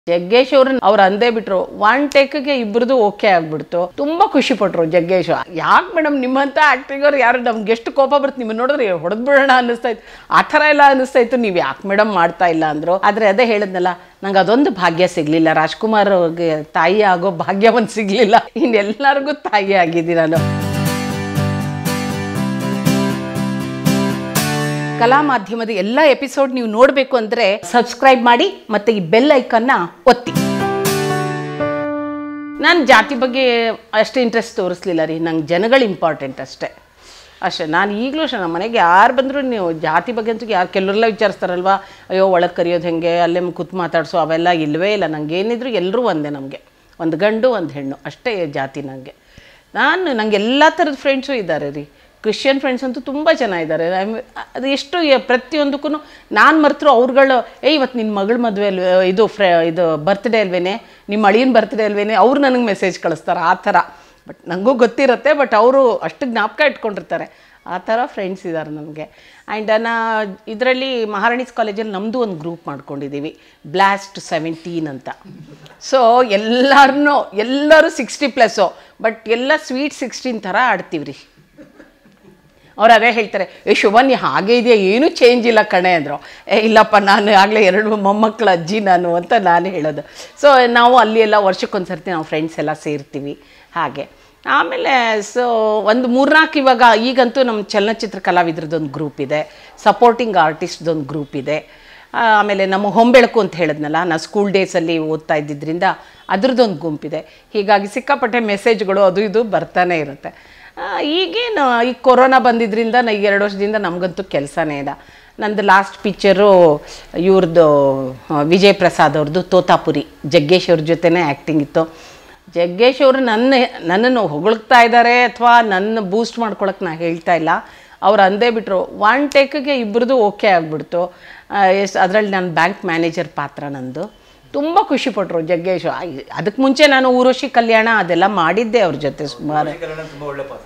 ಜಗ್ಗೇಶ್ ಅವ್ರು ಅವ್ರು ಅಂದೇ ಬಿಟ್ರು ಒನ್ ಟೇಕ್ಗೆ ಇಬ್ರದ್ದು ಓಕೆ ಆಗ್ಬಿಡ್ತು ತುಂಬಾ ಖುಷಿ ಪಟ್ರು ಜಗ್ಗೇಶ್ ಯಾಕೆ ಮೇಡಮ್ ನಿಮ್ಮಂತ ಆಕ್ಟಿಂಗ್ ಅವ್ರು ಯಾರು ನಮ್ಗೆ ಎಷ್ಟು ಕೋಪ ಬರುತ್ತೆ ನಿಮ್ಮನ್ನ ನೋಡಿದ್ರೆ ಹೊಡೆದ್ ಬಿಡೋಣ ಅನ್ನಿಸ್ತಾ ಇತ್ತು ಆ ಥರ ಎಲ್ಲ ಅನ್ನಿಸ್ತಾ ಇತ್ತು ನೀವು ಯಾಕೆ ಮೇಡಮ್ ಮಾಡ್ತಾ ಇಲ್ಲ ಅಂದ್ರು ಆದ್ರೆ ಅದೇ ಹೇಳಿದ್ನಲ್ಲ ನಂಗೆ ಅದೊಂದು ಭಾಗ್ಯ ಸಿಗ್ಲಿಲ್ಲ ರಾಜ್ಕುಮಾರ್ ಅವ್ರಿಗೆ ತಾಯಿ ಆಗೋ ಭಾಗ್ಯ ಒಂದು ಸಿಗ್ಲಿಲ್ಲ ಇನ್ನೆಲ್ಲರಿಗೂ ತಾಯಿ ಆಗಿದ್ದೀನಿ ನಾನು ಕಲಾ ಮಾಧ್ಯಮದ ಎಲ್ಲ ಎಪಿಸೋಡ್ ನೀವು ನೋಡಬೇಕು ಅಂದರೆ ಸಬ್ಸ್ಕ್ರೈಬ್ ಮಾಡಿ ಮತ್ತೆ ಈ ಬೆಲ್ ಐಕನ್ನ ಒತ್ತಿ ನಾನು ಜಾತಿ ಬಗ್ಗೆ ಅಷ್ಟು ಇಂಟ್ರೆಸ್ಟ್ ತೋರಿಸ್ಲಿಲ್ಲ ರೀ ನಂಗೆ ಜನಗಳು ಇಂಪಾರ್ಟೆಂಟ್ ಅಷ್ಟೇ ಅಷ್ಟೇ ನಾನು ಈಗಲೂ ಅಷ್ಟೇ ನಮ್ಮ ಮನೆಗೆ ಯಾರು ಬಂದರೂ ನೀವು ಜಾತಿ ಬಗ್ಗೆ ಅಂತೂ ಯಾರು ಕೆಲವರೆಲ್ಲ ವಿಚಾರಿಸ್ತಾರಲ್ವಾ ಅಯ್ಯೋ ಒಳಗೆ ಕರೆಯೋದು ಹೆಂಗೆ ಅಲ್ಲೇ ಕೂತ್ ಮಾತಾಡಿಸೋ ಅವೆಲ್ಲ ಇಲ್ಲವೇ ಇಲ್ಲ ನಂಗೆ ಏನಿದ್ರು ಎಲ್ಲರೂ ಒಂದೇ ನಮಗೆ ಒಂದು ಗಂಡು ಒಂದು ಹೆಣ್ಣು ಅಷ್ಟೇ ಜಾತಿ ನನಗೆ ನಾನು ನಂಗೆ ಎಲ್ಲ ಥರದ ಫ್ರೆಂಡ್ಸು ಇದ್ದಾರೆ ರೀ ಕ್ರಿಶ್ಚಿಯನ್ ಫ್ರೆಂಡ್ಸ್ ಅಂತೂ ತುಂಬ ಜನ ಇದ್ದಾರೆ ಅದು ಎಷ್ಟು ಯ- ಪ್ರತಿಯೊಂದಕ್ಕೂ ನಾನು ಮರ್ತರು ಅವ್ರುಗಳು ಏ ಇವತ್ತು ನಿನ್ನ ಮಗಳ ಮದುವೆ ಅಲ್ವೇ ಇದು ಫ್ರೆ ಇದು ಬರ್ತ್ಡೇ ಅಲ್ವೇನೆ ನಿಮ್ಮ ಅಳಿಯನ ಬರ್ತ್ಡೇ ಅಲ್ವೇನೆ ಅವ್ರು ನನಗೆ ಮೆಸೇಜ್ ಕಳಿಸ್ತಾರೆ ಆ ಥರ ಬಟ್ ನನಗೂ ಗೊತ್ತಿರುತ್ತೆ ಬಟ್ ಅವರು ಅಷ್ಟು ಜ್ಞಾಪಕ ಇಟ್ಕೊಂಡಿರ್ತಾರೆ ಆ ಥರ ಫ್ರೆಂಡ್ಸ್ ಇದ್ದಾರೆ ನನಗೆ ಆ್ಯಂಡ್ ನಾ ಇದರಲ್ಲಿ ಮಹಾರಾಣೀಸ್ ಕಾಲೇಜಲ್ಲಿ ನಮ್ಮದು ಒಂದು ಗ್ರೂಪ್ ಮಾಡ್ಕೊಂಡಿದ್ದೀವಿ ಬ್ಲಾಸ್ಟ್ ಸೆವೆಂಟೀನ್ ಅಂತ ಸೊ ಎಲ್ಲರನ್ನೂ ಎಲ್ಲರೂ ಸಿಕ್ಸ್ಟಿ ಪ್ಲಸ್ಸು ಬಟ್ ಎಲ್ಲ ಸ್ವೀಟ್ ಸಿಕ್ಸ್ಟೀನ್ ಥರ ಆಡ್ತೀವಿ ರೀ ಅವ್ರು ಅದೇ ಹೇಳ್ತಾರೆ ಏ ಶುಭನ್ಯ ಹಾಗೆ ಇದೆಯಾ ಏನೂ ಚೇಂಜ್ ಇಲ್ಲ ಕಣೆ ಅಂದರು ಏ ಇಲ್ಲಪ್ಪ ನಾನು ಆಗಲೇ ಎರಡು ಮೊಮ್ಮಕ್ಕಳ ಅಜ್ಜಿ ನಾನು ಅಂತ ನಾನು ಹೇಳೋದು ಸೊ ನಾವು ಅಲ್ಲಿ ಎಲ್ಲ ವರ್ಷಕ್ಕೊಂದು ಸರ್ತಿ ನಾವು ಫ್ರೆಂಡ್ಸ್ ಎಲ್ಲ ಸೇರ್ತೀವಿ ಹಾಗೆ ಆಮೇಲೆ ಸೊ ಒಂದು ಮೂರ್ನಾಲ್ಕು ಇವಾಗ ಈಗಂತೂ ನಮ್ಮ ಚಲನಚಿತ್ರ ಕಲಾವಿದ್ರದ್ದೊಂದು ಗ್ರೂಪ್ ಇದೆ ಸಪೋರ್ಟಿಂಗ್ ಆರ್ಟಿಸ್ಟ್ದೊಂದು ಗ್ರೂಪ್ ಇದೆ ಆ, ಆಮೇಲೆ ನಮ್ಮ ಹೊಂಬೆಳಕು ಅಂತ ಹೇಳಿದ್ನಲ್ಲ ನಾವು ಸ್ಕೂಲ್ ಡೇಸಲ್ಲಿ ಓದ್ತಾ ಇದ್ದಿದ್ದರಿಂದ ಅದ್ರದ್ದೊಂದು ಗುಂಪಿದೆ ಹೀಗಾಗಿ ಸಿಕ್ಕಾಪಟ್ಟೆ ಮೆಸೇಜ್ಗಳು ಅದು ಇದು ಬರ್ತಾನೆ ಇರುತ್ತೆ ಆ, ಈಗೇನು ಈ ಕೊರೋನಾ ಬಂದಿದ್ದರಿಂದ ನಾ ಈಗ ಎರಡು ವರ್ಷದಿಂದ ನಮಗಂತೂ ಕೆಲಸನೇ ಇಲ್ಲ ನಂದು ಲಾಸ್ಟ್ ಪಿಕ್ಚರು ಇವ್ರದ್ದು ಆ, ವಿಜಯ್ ಪ್ರಸಾದ್ ಅವ್ರದ್ದು ತೋತಾಪುರಿ ಜಗ್ಗೇಶ್ ಅವ್ರ ಜೊತೆನೇ ಆ್ಯಕ್ಟಿಂಗ್ ಇತ್ತು ಜಗ್ಗೇಶ್ ಅವರು ನನ್ನ ನನ್ನನ್ನು ಹೊಗಳ್ತಾ ಇದ್ದಾರೆ ಅಥವಾ ನನ್ನ ಬೂಸ್ಟ್ ಮಾಡ್ಕೊಳಕ್ಕೆ ನಾ ಹೇಳ್ತಾ ಇಲ್ಲ ಅವ್ರು ಅಂದೇ ಬಿಟ್ರು ಒನ್ ಟೇಕ್ಗೆ ಇಬ್ರದ್ದು ಓಕೆ ಆಗ್ಬಿಡ್ತು ಎಷ್ಟು ಅದರಲ್ಲಿ ನಾನು ಬ್ಯಾಂಕ್ ಮ್ಯಾನೇಜರ್ ಪಾತ್ರ ನಂದು ತುಂಬ ಖುಷಿಪಟ್ಟರು ಜಗ್ಗೇಶ್ ಅದಕ್ಕೆ ಮುಂಚೆ ನಾನು ಊರ್ವಶಿ ಕಲ್ಯಾಣ ಅದೆಲ್ಲ ಮಾಡಿದ್ದೆ ಅವ್ರ ಜೊತೆ ಸುಮಾರು ತುಂಬಾ ಒಳ್ಳೆ ಪಾತ್ರ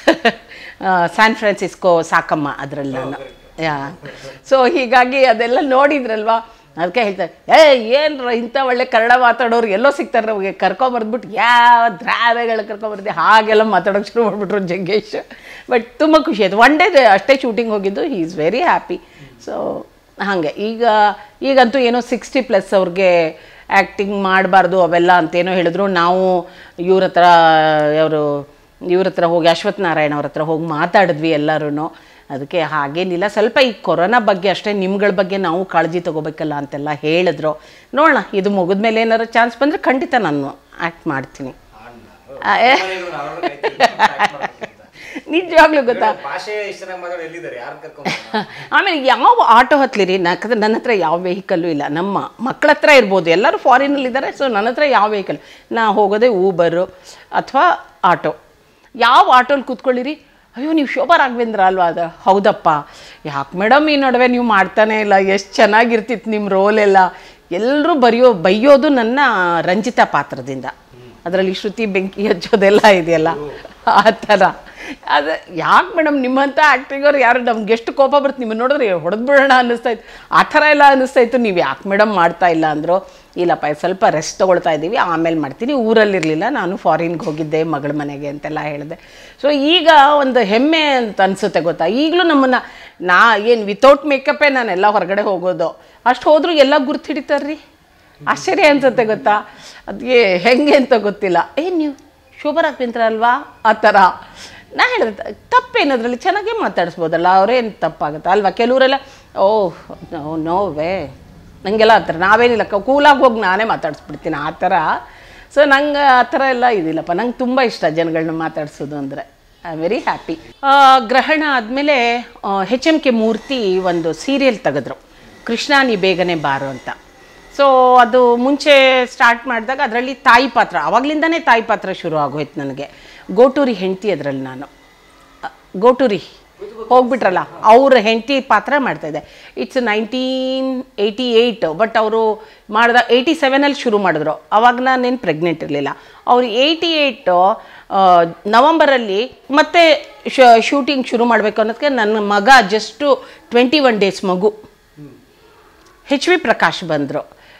ಆ, ಸ್ಯಾನ್ ಫ್ರಾನ್ಸಿಸ್ಕೋ ಸಾಕಮ್ಮ ಅದರಲ್ಲಿ ನಾನು ಯಾ ಸೊ ಹೀಗಾಗಿ ಅದೆಲ್ಲ ನೋಡಿದ್ರಲ್ವಾ ಅದಕ್ಕೆ ಹೇಳ್ತಾರೆ ಏ ಏನ್ರ ಇಂಥ ಒಳ್ಳೆ ಕನ್ನಡ ಮಾತಾಡೋರು ಎಲ್ಲೋ ಸಿಗ್ತಾರೆ ನಮಗೆ ಕರ್ಕೊಂಬರ್ದ್ಬಿಟ್ಟು ಯಾವ ದ್ರಾವೆಗಳು ಕರ್ಕೊಂಬರ್ದೆ ಹಾಗೆಲ್ಲ ಮಾತಾಡೋಕೆ ಶುರು ಮಾಡಿಬಿಟ್ರು ಜಗ್ಗೇಶ್ ಬಟ್ ತುಂಬ ಖುಷಿ ಆಯ್ತು ಒನ್ ಡೇ ಅಷ್ಟೇ ಶೂಟಿಂಗ್ ಹೋಗಿದ್ದು he is very happy so ಹಾಗೆ ಈಗ ಈಗಂತೂ ಏನೋ ಸಿಕ್ಸ್ಟಿ ಪ್ಲಸ್ ಅವ್ರಿಗೆ ಆ್ಯಕ್ಟಿಂಗ್ ಮಾಡಬಾರ್ದು ಅವೆಲ್ಲ ಅಂತೇನೋ ಹೇಳಿದ್ರು ನಾವು ಇವ್ರ ಹತ್ರ ಅವರು ಇವ್ರ ಹತ್ರ ಹೋಗಿ ಅಶ್ವಥ್ ನಾರಾಯಣ ಅವ್ರ ಹತ್ರ ಹೋಗಿ ಮಾತಾಡಿದ್ವಿ ಎಲ್ಲರೂ ಅದಕ್ಕೆ ಹಾಗೇನಿಲ್ಲ ಸ್ವಲ್ಪ ಈ ಕೊರೋನಾ ಬಗ್ಗೆ ಅಷ್ಟೇ ನಿಮ್ಗಳ ಬಗ್ಗೆ ನಾವು ಕಾಳಜಿ ತಗೋಬೇಕಲ್ಲ ಅಂತೆಲ್ಲ ಹೇಳಿದ್ರು ನೋಡೋಣ ಇದು ಮುಗಿದ್ಮೇಲೆ ಏನಾರು ಚಾನ್ಸ್ ಬಂದರೆ ಖಂಡಿತ ನಾನು ಆ್ಯಕ್ಟ್ ಮಾಡ್ತೀನಿ ಆ, ಏ, ನಿಜವಾಗ್ಲೂ ಗೊತ್ತಾ ಭಾಷೆ ಇಷ್ಟ ಚೆನ್ನಾಗಿ ಮಾತಾಡೋ ಎಲ್ಲಿದ್ದಾರೆ ಯಾರು ಕರ್ಕೊಂಡು ಆಮೇಲೆ ಯಾವ ಆಟೋ ಹತ್ತಲಿರಿ ಯಾಕಂದ್ರೆ ನನ್ನ ಹತ್ರ ಯಾವ ವೆಹಿಕಲ್ಲು ಇಲ್ಲ ನಮ್ಮ ಮಕ್ಕಳ ಹತ್ರ ಇರ್ಬೋದು ಎಲ್ಲರೂ ಫಾರಿನಲ್ಲಿದ್ದಾರೆ ಸೊ ನನ್ನ ಹತ್ರ ಯಾವ ವೆಹಿಕಲ್ ನಾ ಹೋಗೋದೇ ಊಬರು ಅಥವಾ ಆಟೋ ಯಾವ ಆಟೋಲಿ ಕೂತ್ಕೊಳ್ಳಿರಿ ಅಯ್ಯೋ ನೀವು ಶೋಭಾ ರಾಘವೇಂದ್ರ ಅಲ್ವಾ ಅದು ಹೌದಪ್ಪ ಯಾಕೆ ಮೇಡಮ್ ಈ ನಡುವೆ ನೀವು ಮಾಡ್ತಾನೆ ಇಲ್ಲ ಎಷ್ಟು ಚೆನ್ನಾಗಿರ್ತಿತ್ತು ನಿಮ್ಮ ರೋಲೆಲ್ಲ ಎಲ್ಲರೂ ಬರೆಯೋ ಬೈಯೋದು ನನ್ನ ರಂಜಿತಾ ಪಾತ್ರದಿಂದ ಅದರಲ್ಲಿ ಶ್ರುತಿ ಬೆಂಕಿ ಹಚ್ಚೋದೆಲ್ಲ ಇದೆಯಲ್ಲ ಆ ಥರ ಅದು ಯಾಕೆ ಮೇಡಮ್ ನಿಮ್ಮಂಥ ಆ್ಯಕ್ಟಿಂಗ್ ಅವ್ರು ಯಾರು ನಮ್ಗೆ ಎಷ್ಟು ಕೋಪ ಬರುತ್ತೆ ನಿಮ್ಮನ್ನ ನೋಡಿದ್ರೆ ಹೊಡೆದು ಬಿಡೋಣ ಅನ್ನಿಸ್ತಾ ಇತ್ತು ಆ ಥರ ಎಲ್ಲ ಅನ್ನಿಸ್ತಾ ಇತ್ತು ನೀವು ಯಾಕೆ ಮೇಡಮ್ ಮಾಡ್ತಾ ಇಲ್ಲ ಅಂದರು ಇಲ್ಲಪ್ಪ ಇದು ಸ್ವಲ್ಪ ರೆಸ್ಟ್ ತೊಗೊಳ್ತಾ ಇದ್ದೀವಿ ಆಮೇಲೆ ಮಾಡ್ತೀನಿ ಊರಲ್ಲಿರಲಿಲ್ಲ ನಾನು ಫಾರಿನ್ಗೆ ಹೋಗಿದ್ದೆ ಮಗಳ ಮನೆಗೆ ಅಂತೆಲ್ಲ ಹೇಳಿದೆ ಸೊ ಈಗ ಒಂದು ಹೆಮ್ಮೆ ಅಂತ ಅನಿಸುತ್ತೆ ಗೊತ್ತಾ ಈಗಲೂ ನಮ್ಮನ್ನು ನಾ ಏನು ವಿತೌಟ್ ಮೇಕಪ್ಪೇ ನಾನೆಲ್ಲ ಹೊರಗಡೆ ಹೋಗೋದು ಅಷ್ಟು ಹೋದರೂ ಎಲ್ಲ ಗುರ್ತು ಹಿಡಿತಾರ್ರಿ ಆಶ್ಚರ್ಯ ಅನ್ಸುತ್ತೆ ಗೊತ್ತಾ ಅದಕ್ಕೆ ಹೆಂಗೆ ಅಂತ ಗೊತ್ತಿಲ್ಲ ಏ ನೀವು ಶೋಭಾ ರಾಘವೇಂದ್ರ ಅಲ್ವಾ ಆ ಥರ ನಾ ಹೇಳಿದೆ ತಪ್ಪೇನದ್ರಲ್ಲಿ ಚೆನ್ನಾಗೇ ಮಾತಾಡಿಸ್ಬೋದಲ್ಲ ಅವ್ರೇನು ತಪ್ಪಾಗುತ್ತೆ ಅಲ್ವಾ ಕೆಲವರೆಲ್ಲ ಓಹ್ ನೋ ವೇ ನನಗೆಲ್ಲ ಆ ಥರ ನಾವೇನಿಲ್ಲ ಕೂಲಾಗಿ ಹೋಗಿ ನಾನೇ ಮಾತಾಡಿಸ್ಬಿಡ್ತೀನಿ ಆ ಥರ ಸೊ ನಂಗೆ ಆ ಥರ ಎಲ್ಲ ಇದಿಲ್ಲಪ್ಪ ನಂಗೆ ತುಂಬ ಇಷ್ಟ ಜನಗಳನ್ನ ಮಾತಾಡ್ಸೋದು ಅಂದರೆ ಐ ವೆರಿ ಹ್ಯಾಪಿ ಗ್ರಹಣ ಆದಮೇಲೆ ಹೆಚ್ ಎಮ್ ಕೆ ಮೂರ್ತಿ ಒಂದು ಸೀರಿಯಲ್ ತೆಗೆದ್ರು ಕೃಷ್ಣ ನೀ ಬೇಗನೆ ಬಾರು ಅಂತ ಸೊ ಅದು ಮುಂಚೆ ಸ್ಟಾರ್ಟ್ ಮಾಡಿದಾಗ ಅದರಲ್ಲಿ ತಾಯಿ ಪಾತ್ರ ಆವಾಗಲಿಂದನೇ ತಾಯಿ ಪಾತ್ರ ಶುರು ಆಗೋಯ್ತು ನನಗೆ ಗೋಟೂರಿ ಹೆಂಡತಿ ಅದರಲ್ಲಿ ನಾನು ಅ, ಗೋಟೂರಿ ಹೋಗ್ಬಿಟ್ರಲ್ಲ ಅವ್ರ ಹೆಂಡತಿ ಪಾತ್ರ ಮಾಡ್ತಾಯಿದ್ದೆ it's nineteen eighty eight but ಅವರು ಮಾಡಿದ ಏಯ್ಟಿ ಸೆವೆನಲ್ಲಿ ಶುರು ಮಾಡಿದ್ರು ಅವಾಗ ನಾನೇನು ಪ್ರೆಗ್ನೆಂಟ್ ಇರಲಿಲ್ಲ ಅವ್ರು ಏಯ್ಟಿ ಏಯ್ಟು ನವಂಬರಲ್ಲಿ ಮತ್ತೆ ಶೂಟಿಂಗ್ ಶುರು ಮಾಡಬೇಕು ಅನ್ನೋದಕ್ಕೆ ನನ್ನ ಮಗ ಜಸ್ಟು ಟ್ವೆಂಟಿ ಒನ್ ಡೇಸ್ ಮಗು ಹೆಚ್ ವಿ ಪ್ರಕಾಶ್ ಬಂದರು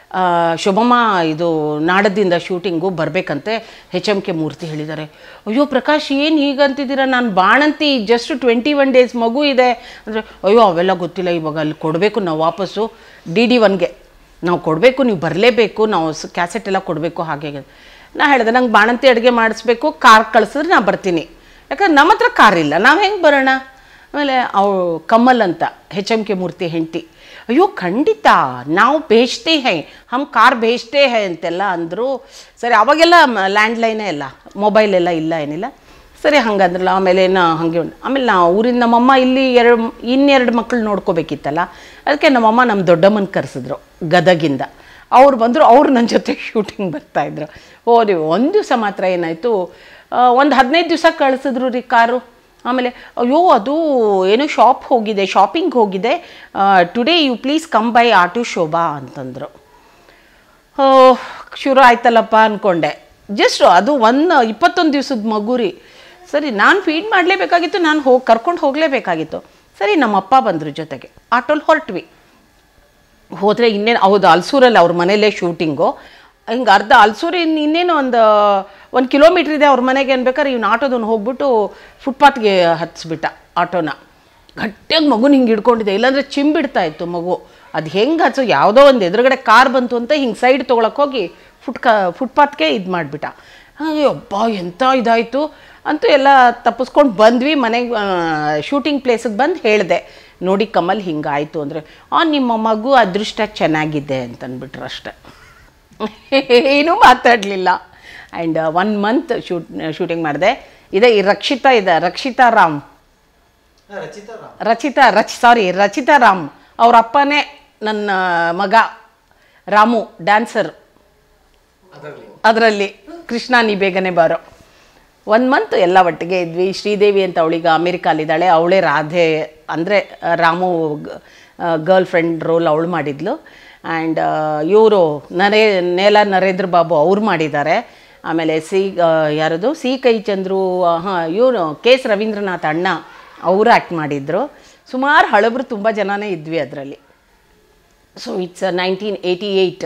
ಆ, ಶುಭಮ್ಮ ಇದು ನಾಡದಿಂದ ಶೂಟಿಂಗು ಬರಬೇಕಂತೆ ಹೆಚ್ ಎಮ್ ಕೆ ಮೂರ್ತಿ ಹೇಳಿದ್ದಾರೆ ಅಯ್ಯೋ ಪ್ರಕಾಶ್ ಏನು ಹೀಗಂತಿದ್ದೀರಾ ನಾನು ಬಾಣಂತಿ ಜಸ್ಟ್ ಟ್ವೆಂಟಿ ಒನ್ ಡೇಸ್ ಮಗು ಇದೆ ಅಂದರೆ ಅಯ್ಯೋ ಅವೆಲ್ಲ ಗೊತ್ತಿಲ್ಲ ಇವಾಗ ಅಲ್ಲಿ ಕೊಡಬೇಕು ನಾವು ವಾಪಸ್ಸು ಡಿ ಡಿ ಒನ್ಗೆ ನಾವು ಕೊಡಬೇಕು ನೀವು ಬರಲೇಬೇಕು ನಾವು ಸ್ ಕ್ಯಾಸೆಟ್ ಎಲ್ಲ ಕೊಡಬೇಕು ಹಾಗೆ ಹೀಗೆ. ನಾ ಹೇಳಿದೆ ನಂಗೆ ಬಾಣಂತಿ ಅಡುಗೆ ಮಾಡಿಸ್ಬೇಕು ಕಾರ್ ಕಳಿಸಿದ್ರೆ ನಾ ಬರ್ತೀನಿ ಯಾಕಂದ್ರೆ ನಮ್ಮ ಹತ್ರ ಕಾರ್ ಇಲ್ಲ ನಾವು ಹೆಂಗೆ ಬರೋಣ ಆಮೇಲೆ ಅವು ಕಮಲ್ ಅಂತ ಹೆಚ್ ಎಮ್ ಕೆ ಮೂರ್ತಿ ಹೆಂಡತಿ ಅಯ್ಯೋ ಖಂಡಿತ ನಾವು ಬೇಚ್ತೇ ಹೈ ಹಮ್ ಕಾರ್ ಬೇಚ್ತೇ ಹೈ ಅಂತೆಲ್ಲ ಅಂದರು ಸರಿ ಅವಾಗೆಲ್ಲ ಲ್ಯಾಂಡ್ಲೈನೇ ಇಲ್ಲ ಮೊಬೈಲ್ ಎಲ್ಲ ಇಲ್ಲ ಏನಿಲ್ಲ ಸರಿ ಹಂಗಂದ್ರಲ್ಲ ಆಮೇಲೆ ನಾ ಹಾಗೆ ಉಂಟು ಆಮೇಲೆ ನಾ ಊರಿಂದ ನಮ್ಮಮ್ಮ ಇಲ್ಲಿ ಎರಡು ಇನ್ನೆರಡು ಮಕ್ಕಳು ನೋಡ್ಕೋಬೇಕಿತ್ತಲ್ಲ ಅದಕ್ಕೆ ನಮ್ಮಮ್ಮ ನಮ್ಮ ದೊಡ್ಡಮ್ಮನ ಕರೆಸಿದ್ರು ಗದಗಿಂದ ಅವ್ರು ಬಂದರು ಅವ್ರು ನನ್ನ ಜೊತೆ ಶೂಟಿಂಗ್ ಬರ್ತಾಯಿದ್ರು ಹೋದ್ವಿ ಒಂದು ದಿವಸ ಮಾತ್ರ ಏನಾಯಿತು ಒಂದು ಹದಿನೈದು ದಿವಸ ಕಳಿಸಿದ್ರು ರೀ ಕಾರು ಆಮೇಲೆ ಅಯ್ಯೋ ಅದು ಏನೋ ಶಾಪ್ ಹೋಗಿದೆ ಶಾಪಿಂಗ್ ಹೋಗಿದೆ today you please come by auto Shobha ಅಂತಂದರು ಓ, ಶುರು ಆಯ್ತಲ್ಲಪ್ಪ ಅಂದ್ಕೊಂಡೆ ಜಸ್ಟ್ ಅದು ಒಂದು ಇಪ್ಪತ್ತೊಂದು ದಿವ್ಸದ ಮಗು ರೀ ಸರಿ ನಾನು ಫೀಡ್ ಮಾಡಲೇಬೇಕಾಗಿತ್ತು ನಾನು ಹೋಗಿ ಕರ್ಕೊಂಡು ಹೋಗಲೇಬೇಕಾಗಿತ್ತು ಸರಿ ನಮ್ಮ ಅಪ್ಪ ಬಂದರು ಜೊತೆಗೆ ಆಟೋಲ್ಲಿ ಹೊರಟ್ವಿ ಹೋದರೆ ಇನ್ನೇನು ಹೌದು ಅಲ್ಸೂರಲ್ಲಿ ಅವ್ರ ಮನೇಲೇ ಶೂಟಿಂಗು ಹಿಂಗೆ ಅರ್ಧ ಅಲ್ಸೂರು ಇನ್ನು ಇನ್ನೇನು ಒಂದು ಒಂದು ಕಿಲೋಮೀಟ್ರ್ ಇದೆ ಅವ್ರ ಮನೆಗೆ ಅನ್ಬೇಕಾದ್ರೆ ಇವ್ನು ಆಟೋದವ್ನು ಹೋಗ್ಬಿಟ್ಟು ಫುಟ್ಪಾತ್ಗೆ ಹತ್ತಿಸ್ಬಿಟ್ಟ ಆಟೋನ ಗಟ್ಟಿಯಾಗಿ ಮಗುನ ಹಿಂಗೆ ಹಿಡ್ಕೊಂಡಿದೆ ಇಲ್ಲಾಂದರೆ ಚಿಂಬಿಡ್ತಾ ಇತ್ತು ಮಗು ಅದು ಹೆಂಗೆ ಹಚ್ಚು ಯಾವುದೋ ಒಂದು ಎದುರುಗಡೆ ಕಾರ್ ಬಂತು ಅಂತ ಹಿಂಗೆ ಸೈಡ್ ತೊಗೊಳಕ್ಕೆ ಹೋಗಿ ಫುಟ್ ಕಾ ಫುಟ್ಪಾತ್ಗೆ ಇದು ಮಾಡಿಬಿಟ್ಟ ಹಾಗೆ ಅಬ್ಬ ಎಂಥ ಇದಾಯಿತು ಅಂತೂ ಎಲ್ಲ ತಪ್ಪಿಸ್ಕೊಂಡು ಬಂದ್ವಿ ಮನೆಗೆ ಶೂಟಿಂಗ್ ಪ್ಲೇಸಿಗೆ ಬಂದು ಹೇಳಿದೆ ನೋಡಿ ಕಮಲ್ ಹಿಂಗಾಯಿತು ಅಂದರೆ ಆ ನಿಮ್ಮ ಮಗು ಅದೃಷ್ಟ ಚೆನ್ನಾಗಿದೆ ಅಂತಂದ್ಬಿಟ್ರು ಅಷ್ಟೆ ಏನೂ ಮಾತಾಡಲಿಲ್ಲ and one month shoot shooting ಮಾಡಿದೆ ಇದೆ ಈ ರಕ್ಷಿತಾ ಇದೆ ರಕ್ಷಿತಾ ರಾಮ್ ರಚಿತಾ ರಾಮ್ ರಚಿತಾ ರಚ್ ಸಾರಿ ರಚಿತಾ ರಾಮ್ ಅವ್ರ ಅಪ್ಪನೇ ನನ್ನ ಮಗ ರಾಮು ಡ್ಯಾನ್ಸರ್ ಅದರಲ್ಲಿ ಅದರಲ್ಲಿ ಕೃಷ್ಣ ನೀ ಬೇಗನೆ ಬಾರೋ ಒನ್ ಮಂತ್ ಎಲ್ಲ ಒಟ್ಟಿಗೆ ಇದ್ವಿ ಶ್ರೀದೇವಿ ಅಂತ ಅವಳೀಗ ಅಮೇರಿಕಾಲಿದ್ದಾಳೆ ಅವಳೇ ರಾಧೆ ಅಂದರೆ ರಾಮು ಗರ್ಲ್ ಫ್ರೆಂಡ್ ರೋಲ್ ಅವಳು ಮಾಡಿದ್ಲು ಆ್ಯಂಡ್ ಇವರು ನರೇ ನೇಲ ನರೇಂದ್ರ ಬಾಬು ಅವ್ರು ಮಾಡಿದ್ದಾರೆ ಆಮೇಲೆ ಸಿ ಆ, ಯಾರದು ಸಿ ಕೈ ಚಂದ್ರು ಹಾಂ ಇವನು ಕೆ ಎಸ್ ರವೀಂದ್ರನಾಥ್ ಅಣ್ಣ ಅವರು ಆ್ಯಕ್ಟ್ ಮಾಡಿದ್ರು ಸುಮಾರು ಹಳಬರು ತುಂಬ ಜನನೇ ಇದ್ವಿ ಅದರಲ್ಲಿ so it's nineteen eighty eight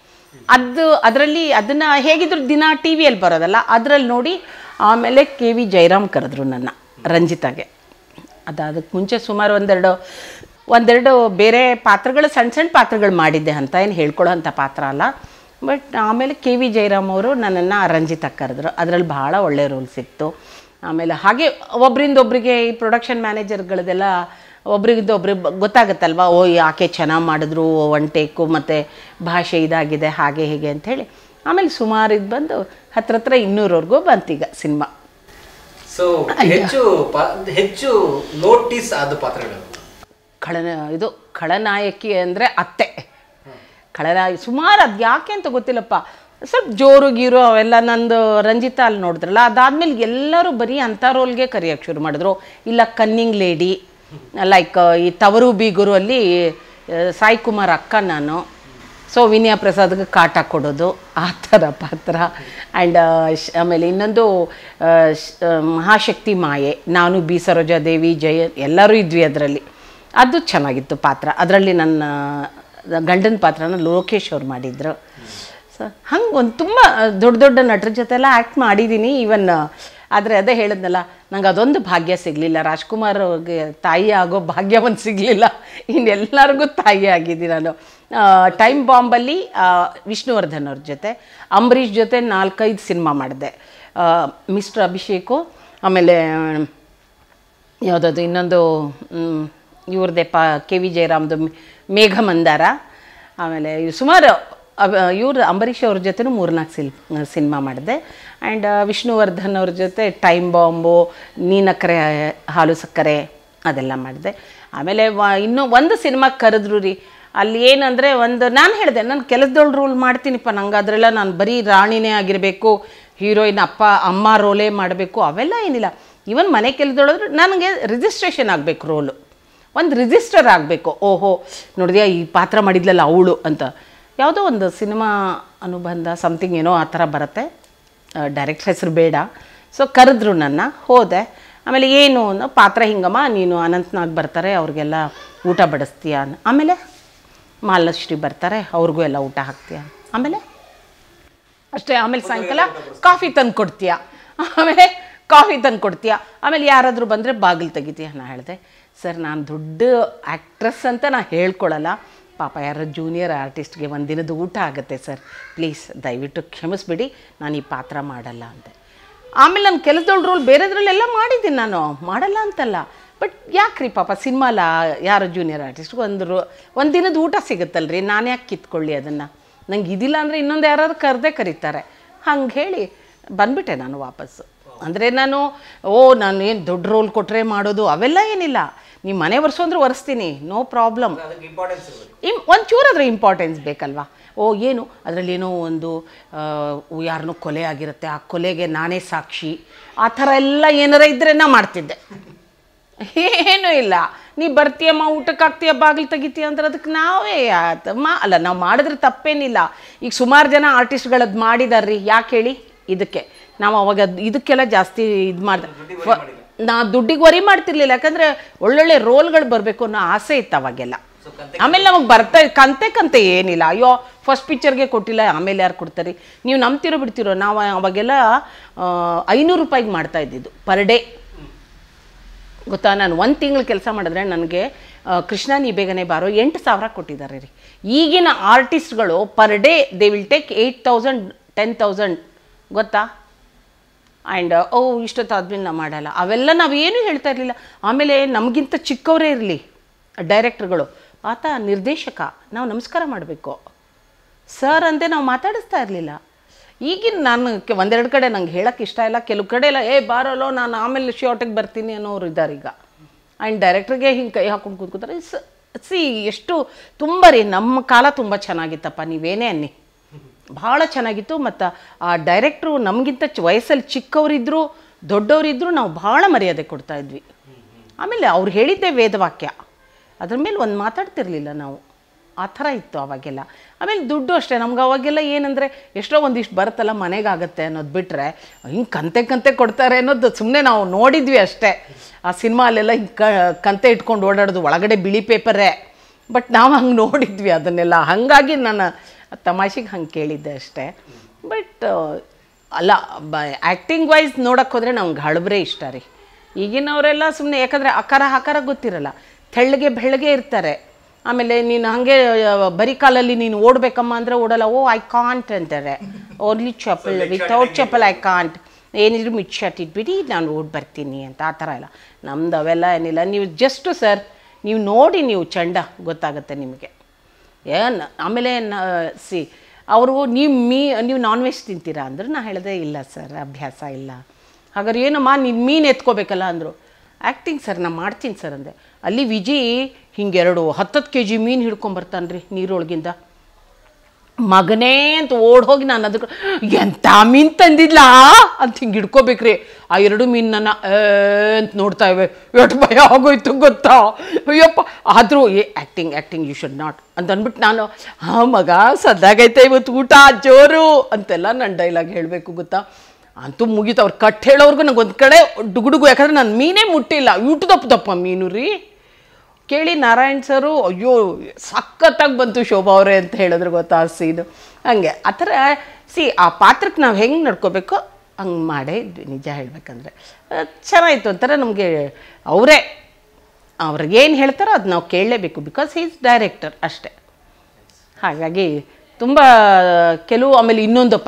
ಅದು ಅದರಲ್ಲಿ ಅದನ್ನು ಹೇಗಿದ್ರು ದಿನ ಟಿ ವಿಯಲ್ಲಿ ಬರೋದಲ್ಲ ಅದರಲ್ಲಿ ನೋಡಿ ಆಮೇಲೆ ಕೆ ವಿ ಜಯರಾಮ್ ಕರೆದ್ರು ನನ್ನ ರಂಜಿತಾಗೆ ಅದು ಅದಕ್ಕೆ ಮುಂಚೆ ಸುಮಾರು ಒಂದೆರಡು ಒಂದೆರಡು ಬೇರೆ ಪಾತ್ರಗಳು ಸಣ್ಣ ಸಣ್ಣ ಪಾತ್ರಗಳು ಮಾಡಿದ್ದೆ ಅಂತ ಏನು ಹೇಳ್ಕೊಳ್ಳೋ ಅಂಥ ಪಾತ್ರ ಅಲ್ಲ ಬಟ್ ಆಮೇಲೆ ಕೆ ವಿ ಜಯರಾಮ್ ಅವರು ನನ್ನನ್ನು ರಂಜಿತ ಕರೆದ್ರು ಅದರಲ್ಲಿ ಭಾಳ ಒಳ್ಳೆ ರೋಲ್ ಸಿಕ್ತು ಆಮೇಲೆ ಹಾಗೆ ಒಬ್ಬರಿಂದ ಒಬ್ಬರಿಗೆ ಈ ಪ್ರೊಡಕ್ಷನ್ ಮ್ಯಾನೇಜರ್ಗಳದೆಲ್ಲ ಒಬ್ರಿಗಿಂದ ಒಬ್ರಿಗೆ ಗೊತ್ತಾಗುತ್ತಲ್ವಾ ಓ ಯಾಕೆ ಚೆನ್ನಾಗಿ ಮಾಡಿದ್ರು ಒನ್ ಟೇಕು ಮತ್ತು ಭಾಷೆ ಇದಾಗಿದೆ ಹಾಗೆ ಹೀಗೆ ಅಂಥೇಳಿ ಆಮೇಲೆ ಸುಮಾರು ಇದು ಬಂದು ಹತ್ರ ಹತ್ರ ಇನ್ನೂರವರೆಗೂ ಬಂತೀಗ ಸಿನಿಮಾ ಸೊ ಹೆಚ್ಚು ಪಾ- ಹೆಚ್ಚು ನೋಟಿಸ್ ಆದ ಪಾತ್ರಗಳು ಖಳನ ಇದು ಖಳನಾಯಕಿ ಅಂದರೆ ಅತ್ತೆ ಖಳನಾಯ ಸುಮಾರು ಅದು ಯಾಕೆ ಅಂತ ಗೊತ್ತಿಲ್ಲಪ್ಪ ಸ್ವಲ್ಪ ಜೋರು ಗೀರು ಅವೆಲ್ಲ ನಂದು ರಂಜಿತಾ ಅಲ್ಲಿ ನೋಡಿದ್ರಲ್ಲ ಅದಾದ್ಮೇಲೆ ಎಲ್ಲರೂ ಬರೀ ಅಂಥ ರೋಲ್ಗೆ ಕರೆಯೋಕ್ಕೆ ಶುರು ಮಾಡಿದ್ರು ಇಲ್ಲ ಕನ್ನಿಂಗ್ ಲೇಡಿ ಲೈಕ್ ಈ ತವರು ಬೀಗುರು ಅಲ್ಲಿ ಆ, ಸಾಯಿ ಕುಮಾರ್ ಅಕ್ಕ ನಾನು ಸೊ ವಿನಯ ಪ್ರಸಾದ್ಗೆ ಕಾಟ ಕೊಡೋದು ಆ ಥರ ಪಾತ್ರ ಆ್ಯಂಡ್ ಆಮೇಲೆ ಇನ್ನೊಂದು ಆ, ಶ- ಆ, ಮಹಾಶಕ್ತಿ ಮಾಯೆ ನಾನು ಬಿ ಸರೋಜಾದೇವಿ ಜಯ ಎಲ್ಲರೂ ಇದ್ವಿ ಅದರಲ್ಲಿ ಅದು ಚೆನ್ನಾಗಿತ್ತು ಪಾತ್ರ ಅದರಲ್ಲಿ ನನ್ನ ಗಂಡನ ಪಾತ್ರನ ಲೋಕೇಶ್ ಅವ್ರು ಮಾಡಿದ್ರು ಸೊ ಹಂಗೆ ಒಂದು ತುಂಬ ದೊಡ್ಡ ದೊಡ್ಡ ನಟರ ಜೊತೆ ಎಲ್ಲ ಆ್ಯಕ್ಟ್ ಮಾಡಿದ್ದೀನಿ ಈವನ್ ಆದರೆ ಅದೇ ಹೇಳಿದ್ನಲ್ಲ ನಂಗೆ ಅದೊಂದು ಭಾಗ್ಯ ಸಿಗಲಿಲ್ಲ ರಾಜ್ಕುಮಾರ್ ಅವ್ರಿಗೆ ತಾಯಿ ಆಗೋ ಭಾಗ್ಯ ಒಂದು ಸಿಗಲಿಲ್ಲ ಇನ್ನೆಲ್ಲರಿಗೂ ತಾಯಿ ಆಗಿದ್ದೀನಿ ನಾನು ಟೈಮ್ ಬಾಂಬಲ್ಲಿ ಆ, ವಿಷ್ಣುವರ್ಧನ್ ಅವ್ರ ಜೊತೆ ಅಂಬರೀಷ್ ಜೊತೆ ನಾಲ್ಕೈದು ಸಿನಿಮಾ ಮಾಡಿದೆ ಮಿಸ್ಟರ್ ಅಭಿಷೇಕು ಆಮೇಲೆ ಯಾವುದದು ಇನ್ನೊಂದು ಮ್, ಇವ್ರದ್ದೇ ಪ ಕೆ ವಿ ಜಯರಾಮ್ದು ಮೇ- ಮೇಘ ಮಂದಾರ ಆಮೇಲೆ ಇವ್ ಸುಮಾರು ಇವ್ರು ಅಂಬರೀಷ್ ಅವ್ರ ಜೊತೆನೂ ಮೂರ್ನಾಲ್ಕು ಸಿಲ್ ಸಿನಿಮಾ ಮಾಡಿದೆ ಆ್ಯಂಡ್ ವಿಷ್ಣುವರ್ಧನ್ ಅವ್ರ ಜೊತೆ ಟೈಮ್ ಬಾಂಬು ನೀನಕ್ಕರೆ ಹಾಲು ಸಕ್ಕರೆ ಅದೆಲ್ಲ ಮಾಡಿದೆ ಆಮೇಲೆ ವ ಇನ್ನೂ ಒಂದು ಸಿನಿಮಾ ಕರೆದ್ರು ರೀ ಅಲ್ಲಿ ಏನಂದರೆ ಒಂದು ನಾನು ಹೇಳಿದೆ ನಾನು ಕೆಲಸದೊಳು ರೋಲ್ ಮಾಡ್ತೀನಿಪ್ಪ ನಂಗೆ ಅದರೆಲ್ಲ ನಾನು ಬರೀ ರಾಣಿನೇ ಆಗಿರಬೇಕು ಹೀರೋಯಿನ್ ಅಪ್ಪ ಅಮ್ಮ ರೋಲೇ ಮಾಡಬೇಕು ಅವೆಲ್ಲ ಏನಿಲ್ಲ ಇವನ್ ಮನೆ ಕೆಲಸದೊಳದ್ರೆ ನನಗೆ ರಿಜಿಸ್ಟ್ರೇಷನ್ ಆಗಬೇಕು ರೋಲು ಒಂದು ರಿಜಿಸ್ಟರ್ ಆಗಬೇಕು ಓಹೋ ನೋಡಿದ್ಯಾ ಈ ಪಾತ್ರ ಮಾಡಿದ್ಲಲ್ಲ ಅವಳು ಅಂತ ಯಾವುದೋ ಒಂದು ಸಿನಿಮಾ ಅನುಬಂಧ ಸಮಥಿಂಗ್ ಏನೋ ಆ ಥರ ಬರುತ್ತೆ ಡೈರೆಕ್ಟ್ ಹೆಸರು ಬೇಡ ಸೊ ಕರೆದ್ರು ನನ್ನ ಹೋದೆ ಆಮೇಲೆ ಏನು ಅನ್ನೋ ಪಾತ್ರ ಹಿಂಗಮ್ಮ ನೀನು ಅನಂತ್ನಾಗ್ ಬರ್ತಾರೆ ಅವ್ರಿಗೆಲ್ಲ ಊಟ ಬಡಿಸ್ತೀಯ ಅನ್- ಆಮೇಲೆ ಮಾಲಶ್ರೀ ಬರ್ತಾರೆ ಅವ್ರಿಗೂ ಎಲ್ಲ ಊಟ ಹಾಕ್ತೀಯ ಆಮೇಲೆ ಅಷ್ಟೇ ಆಮೇಲೆ ಸಾಯಂಕಾಲ ಕಾಫಿ ತಂದು ಕೊಡ್ತೀಯ ಆಮೇಲೆ ಕಾಫಿ ತಂದು ಕೊಡ್ತೀಯ ಆಮೇಲೆ ಯಾರಾದರೂ ಬಂದರೆ ಬಾಗಿಲು ತೆಗಿತೀಯ ನಾ ಹೇಳಿದೆ ಸರ್ ನಾನು ದೊಡ್ಡ ಆ್ಯಕ್ಟ್ರೆಸ್ ಅಂತ ನಾನು ಹೇಳ್ಕೊಳಲ್ಲ ಪಾಪ ಯಾರೋ ಜೂನಿಯರ್ ಆರ್ಟಿಸ್ಟ್ಗೆ ಒಂದಿನದ ಊಟ ಆಗುತ್ತೆ ಸರ್ ಪ್ಲೀಸ್ ದಯವಿಟ್ಟು ಕ್ಷಮಿಸ್ಬಿಡಿ ನಾನು ಈ ಪಾತ್ರ ಮಾಡಲ್ಲ ಅಂತೆ ಆಮೇಲೆ ನಾನು ಕೆಲಸದೊಳ ರೋಲ್ ಬೇರೆದ್ರಲ್ಲೆಲ್ಲ ಮಾಡಿದ್ದೀನಿ ನಾನು ಮಾಡಲ್ಲ ಅಂತಲ್ಲ ಬಟ್ ಯಾಕ್ರಿ ಪಾಪ ಸಿನಿಮಾಲ ಯಾರೋ ಜೂನಿಯರ್ ಆರ್ಟಿಸ್ಟ್ಗೆ ಒಂದು ರೋ ಒಂದು ದಿನದ ಊಟ ಸಿಗುತ್ತಲ್ರಿ ನಾನು ಯಾಕೆ ಕಿತ್ಕೊಳ್ಳಿ ಅದನ್ನು ನಂಗೆ ಇದಿಲ್ಲ ಅಂದರೆ ಇನ್ನೊಂದು ಯಾರಾದ್ರು ಕರೆದೇ ಕರೀತಾರೆ ಹಂಗೆ ಹೇಳಿ ಬಂದ್ಬಿಟ್ಟೆ ನಾನು ವಾಪಸ್ಸು ಅಂದರೆ ನಾನು ಓ ನಾನು ಏನು ದೊಡ್ಡ ರೋಲ್ ಕೊಟ್ಟರೆ ಮಾಡೋದು ಅವೆಲ್ಲ ಏನಿಲ್ಲ ನೀವು ಮನೆ ಒರೆಸು ಅಂದ್ರೆ ಒರೆಸ್ತೀನಿ ನೋ ಪ್ರಾಬ್ಲಮ್ ಅದಕ್ಕೆ ಇಂಪಾರ್ಟೆನ್ಸ್ ಇರಬೇಕು ಇಮ್ ಒಂಚೂರು ಅದ್ರ ಇಂಪಾರ್ಟೆನ್ಸ್ ಬೇಕಲ್ವಾ ಓ ಏನು ಅದರಲ್ಲಿ ಏನೋ ಒಂದು ಯಾರನ್ನೋ ಕೊಲೆ ಆಗಿರುತ್ತೆ ಆ ಕೊಲೆಗೆ ನಾನೇ ಸಾಕ್ಷಿ ಆ ಥರ ಎಲ್ಲ ಏನಾರ ಇದ್ದರೆ ನಾ ಮಾಡ್ತಿದ್ದೆ ಏನೂ ಇಲ್ಲ ನೀ ಬರ್ತೀಯಮ್ಮ ಊಟಕ್ಕೆ ಹಾಕ್ತೀಯ ಬಾಗಿಲು ತೆಗಿತೀಯ ಅಂದ್ರೆ ಅದಕ್ಕೆ ನಾವೇ ಆತ- ಮಾ ಅಲ್ಲ ನಾವು ಮಾಡಿದ್ರೆ ತಪ್ಪೇನಿಲ್ಲ ಈಗ ಸುಮಾರು ಜನ ಆರ್ಟಿಸ್ಟ್ಗಳದ್ದು ಮಾಡಿದಾರ್ರಿ ಯಾಕೆ ಹೇಳಿ ಇದಕ್ಕೆ ನಾವು ಅವಾಗ ಅದ್- ಇದಕ್ಕೆಲ್ಲ ಜಾಸ್ತಿ ಇದು ಮಾಡ್ದೆ ನಾ ದುಡ್ಡಿಗೆ ವರಿ ಮಾಡ್ತಿರ್ಲಿಲ್ಲ ಯಾಕಂದರೆ ಒಳ್ಳೊಳ್ಳೆ ರೋಲ್ಗಳು ಬರಬೇಕು ಅನ್ನೋ ಆಸೆ ಇತ್ತು ಅವಾಗೆಲ್ಲ ಸೊ ಕಂತೆ ಆಮೇಲೆ ನಮಗೆ ಬರ್ತಾ ಕಂತೆ ಕಂತೆ ಏನಿಲ್ಲ ಅಯ್ಯೋ ಫಸ್ಟ್ ಪಿಕ್ಚರ್ಗೆ ಕೊಟ್ಟಿಲ್ಲ ಆಮೇಲೆ ಯಾರು ಕೊಡ್ತಾರೆ ನೀವು ನಂಬ್ತಿರೋ ಬಿಡ್ತಿರೋ ನಾವು ಅವಾಗೆಲ್ಲ ಐನೂರು ರೂಪಾಯಿಗೆ ಮಾಡ್ತಾ ಇದ್ದಿದ್ದು ಪರ್ ಡೇ ಗೊತ್ತಾ ನಾನು ಒಂದು ತಿಂಗಳು ಕೆಲಸ ಮಾಡಿದ್ರೆ ನನಗೆ ಆ, ಕೃಷ್ಣ ನೀ ಬೇಗನೆ ಬಾರೋ ಎಂಟು ಸಾವಿರ ಕೊಟ್ಟಿದ್ದಾರೆ ರೀ ಈಗಿನ ಆರ್ಟಿಸ್ಟ್ಗಳು per day they will take eight thousand ten thousand ಗೊತ್ತಾ ಆ್ಯಂಡ್ ಓ ಇಷ್ಟೊತ್ತಾದ್ಮೇಲೆ ನಾವು ಮಾಡಲ್ಲ ಅವೆಲ್ಲ ನಾವೇನು ಹೇಳ್ತಾ ಇರಲಿಲ್ಲ ಆಮೇಲೆ ನಮಗಿಂತ ಚಿಕ್ಕವರೇ ಇರಲಿ ಡೈರೆಕ್ಟ್ರುಗಳು ಆತ ನಿರ್ದೇಶಕ ನಾವು ನಮಸ್ಕಾರ ಮಾಡಬೇಕು ಸರ್ ಅಂತೆ ನಾವು ಮಾತಾಡಿಸ್ತಾ ಇರಲಿಲ್ಲ ಈಗಿನ ನಾನು ಕೆ- ಒಂದೆರಡು ಕಡೆ ನಂಗೆ ಹೇಳೋಕ್ಕೆ ಇಷ್ಟ ಇಲ್ಲ ಕೆಲವು ಕಡೆ ಎಲ್ಲ ಏ ಬಾರಲ್ಲೋ ನಾನು ಆಮೇಲೆ ಶಾರ್ಟಿಗೆ ಬರ್ತೀನಿ ಅನ್ನೋರು ಇದ್ದಾರೆ ಈಗ ಆ್ಯಂಡ್ ಡೈರೆಕ್ಟ್ರಿಗೆ ಹಿಂಗೆ ಕೈ ಹಾಕೊಂಡು ಕೂತ್ಕೋತಾರೆ ಸಿ ಎಷ್ಟು ತುಂಬ ರೀ ನಮ್ಮ ಕಾಲ ತುಂಬ ಚೆನ್ನಾಗಿತ್ತಪ್ಪ ನೀವೇನೇ ಅನ್ನಿ ಭಾಳ ಚೆನ್ನಾಗಿತ್ತು ಮತ್ತು ಆ ಡೈರೆಕ್ಟ್ರು ನಮಗಿಂತ ಚ- ವಯಸ್ಸಲ್ಲಿ ಚಿಕ್ಕವರಿದ್ದರು ದೊಡ್ಡವರಿದ್ದರು ನಾವು ಭಾಳ ಮರ್ಯಾದೆ ಕೊಡ್ತಾ ಇದ್ವಿ ಆಮೇಲೆ ಅವ್ರು ಹೇಳಿದ್ದೇ ವೇದವಾಕ್ಯ ಅದ್ರ ಮೇಲೆ ಒಂದು ಮಾತಾಡ್ತಿರ್ಲಿಲ್ಲ ನಾವು ಆ ಥರ ಇತ್ತು ಅವಾಗೆಲ್ಲ ಆಮೇಲೆ ದುಡ್ಡು ಅಷ್ಟೇ ನಮ್ಗೆ ಅವಾಗೆಲ್ಲ ಏನಂದರೆ ಎಷ್ಟೋ ಒಂದಿಷ್ಟು ಬರುತ್ತಲ್ಲ ಮನೆಗಾಗತ್ತೆ ಅನ್ನೋದು ಬಿಟ್ಟರೆ ಹಿಂಗೆ ಕಂತೆ ಕಂತೆ ಕೊಡ್ತಾರೆ ಅನ್ನೋದು ಸುಮ್ಮನೆ ನಾವು ನೋಡಿದ್ವಿ ಅಷ್ಟೇ ಆ ಸಿನಿಮಾ ಅಲ್ಲೆಲ್ಲ ಹಿಂಗೆ ಕ ಕಂತೆ ಇಟ್ಕೊಂಡು ಓಡಾಡೋದು ಒಳಗಡೆ ಬಿಳಿ ಪೇಪರೇ ಬಟ್ ನಾವು ಹಂಗೆ ನೋಡಿದ್ವಿ ಅದನ್ನೆಲ್ಲ ಹಾಗಾಗಿ ನಾನು ತಮಾಷೆಗೆ ಹಂಗೆ ಕೇಳಿದ್ದೆ ಅಷ್ಟೇ ಬಟ್ ಅಲ್ಲ ಬ ಆ್ಯಕ್ಟಿಂಗ್ ವೈಸ್ ನೋಡೋಕ್ಕೆ ಹೋದರೆ ನಮ್ಗೆ ಹಳಬ್ರೆ ಇಷ್ಟ ರೀ ಈಗಿನವರೆಲ್ಲ ಸುಮ್ಮನೆ ಯಾಕಂದರೆ ಆಕಾರ ಆಕಾರ ಗೊತ್ತಿರಲ್ಲ ತೆಳ್ಳಗೆ ಬೆಳ್ಳಗೆ ಇರ್ತಾರೆ ಆಮೇಲೆ ನೀನು ಹಾಗೆ ಬರೀ ಕಾಲಲ್ಲಿ ನೀನು ಓಡಬೇಕಮ್ಮ ಅಂದರೆ ಓಡಲ್ಲ ಓ ಐ ಕಾಂಟ್ ಅಂತಾರೆ ಓನ್ಲಿ ಚಪ್ಪಲ್ ವಿತೌಟ್ ಚಪ್ಪಲ್ ಐ ಕಾಂಟ್ ಏನಿದ್ರು ಮಿಡ್ ಶರ್ಟ್ ಇಟ್ಬಿಟ್ಟು ನಾನು ಓಡ್ ಬರ್ತೀನಿ ಅಂತ ಆ ಥರ ಇಲ್ಲ ನಮ್ದು ಅವೆಲ್ಲ ಏನಿಲ್ಲ ನೀವು ಜಸ್ಟು ಸರ್ ನೀವು ನೋಡಿ ನೀವು ಚಂಡ ಗೊತ್ತಾಗುತ್ತೆ ನಿಮಗೆ ಏನು ಆಮೇಲೆ ನ ಸಿ ಅವರು ನೀವು ಮೀ ನೀವು ನಾನ್ ವೆಜ್ ತಿಂತೀರಾ ಅಂದ್ರೆ ನಾ ಹೇಳಿದೆ ಇಲ್ಲ ಸರ್ ಅಭ್ಯಾಸ ಇಲ್ಲ ಹಾಗಾದ್ರೆ ಏನಮ್ಮ ನೀನು ಮೀನು ಎತ್ಕೋಬೇಕಲ್ಲ ಅಂದರು ಆ್ಯಕ್ಟಿಂಗ್ ಸರ್ ನಾನು ಮಾಡ್ತೀನಿ ಸರ್ ಅಂದೆ ಅಲ್ಲಿ ವಿಜಿ ಹಿಂಗೆರಡು ಹತ್ತತ್ತು ಕೆ ಜಿ ಮೀನು ಹಿಡ್ಕೊಂಬರ್ತಾನೆ ರೀ ನೀರೊಳಗಿಂದ ಮಗನೇ ಅಂತ ಓಡ್ ಹೋಗಿ ನಾನು ಅದಕ್ಕೆ ಎಂಥ ಮೀನು ತಂದಿದ್ಲಾ ಅಂತ ಹಿಂಗೆ ಹಿಡ್ಕೋಬೇಕ್ರಿ ಆ ಎರಡು ಮೀನನ್ನ ಅಂತ ನೋಡ್ತಾ ಇವೆ ಎಷ್ಟು ಭಯ ಆಗೋಯ್ತು ಗೊತ್ತಾ ಅಯ್ಯಪ್ಪ ಆದರೂ ಏ acting acting you should not ಅಂತ ಅಂದ್ಬಿಟ್ಟು ನಾನು ಹಾಂ ಮಗ ಸದ್ದಾಗೈತೆ ಇವತ್ತು ಊಟ ಜೋರು ಅಂತೆಲ್ಲ ನನ್ನ ಡೈಲಾಗ್ ಹೇಳಬೇಕು ಗೊತ್ತಾ ಅಂತೂ ಮುಗೀತು ಅವ್ರು ಕಟ್ ಹೇಳೋರ್ಗು ನಂಗೆ ಒಂದು ಕಡೆ ಡುಗುಡುಗು ಯಾಕಂದ್ರೆ ನಾನು ಮೀನೇ ಮುಟ್ಟಿಲ್ಲ ಯೂಟು ದಪ್ಪ ದಪ್ಪ ಮೀನು ರೀ ಕೇಳಿ ನಾರಾಯಣ್ ಸರು ಅಯ್ಯೋ ಸಖತ್ತಾಗಿ ಬಂತು ಶೋಭಾ ಅವರೇ ಅಂತ ಹೇಳಿದ್ರು ಗೊತ್ತಾ ಆ ಸೀನು ಹಂಗೆ ಆ ಥರ ಸಿ ಆ ಪಾತ್ರಕ್ಕೆ ನಾವು ಹೆಂಗೆ ನಡ್ಕೋಬೇಕೋ ಹಂಗೆ ಮಾಡೇ ಇದ್ವಿ ನಿಜ ಹೇಳಬೇಕಂದ್ರೆ ಚೆನ್ನಾಗಿತ್ತು ಒಂಥರ ನಮಗೆ ಅವರೇ ಅವ್ರಿಗೇನು ಹೇಳ್ತಾರೋ ಅದು ನಾವು ಕೇಳಲೇಬೇಕು ಬಿಕಾಸ್ ಈಸ್ ಡೈರೆಕ್ಟರ್ ಅಷ್ಟೇ ಹಾಗಾಗಿ ತುಂಬ ಕೆಲವು ಆಮೇಲೆ ಇನ್ನೊಂದಪ್ಪ